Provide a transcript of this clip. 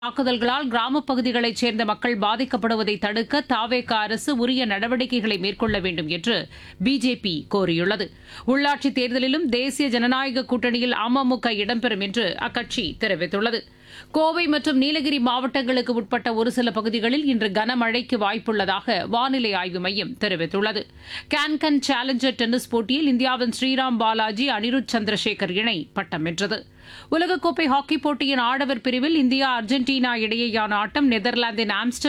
தாக்குதல்களால் கிராமப் பகுதிகளைச் சேர்ந்த மக்கள் பாதிக்கப்படுவதை தடுக்க தாவேக அரசு உரிய நடவடிக்கைகளை மேற்கொள்ள வேண்டும் என்று பிஜேபி கோரியுள்ளது உள்ளாட்சித் தேர்தலிலும் தேசிய ஜனநாயக கூட்டணியில் அமமுக இடம்பெறும் என்று அக்கட்சி தெரிவித்துள்ளது கோவை மற்றும் நீலகிரி மாவட்டங்களுக்கு உட்பட்ட ஒரு சில பகுதிகளில் இன்று கனமழைக்கு வாய்ப்புள்ளதாக வானிலை ஆய்வு மையம் தெரிவித்துள்ளது கேன்கன் சேலஞ்சர் டென்னிஸ் போட்டியில் இந்தியாவின் ஸ்ரீராம் பாலாஜி அனிருத் சந்திரசேகர் இணை பட்டம் வென்றது உலகக்கோப்பை ஹாக்கிப் போட்டியின் ஆடவர் பிரிவில் இந்தியா அர்ஜென்டினா இடையேயான ஆட்டம் நெதர்லாந்தின் ஆம்ஸ்டர்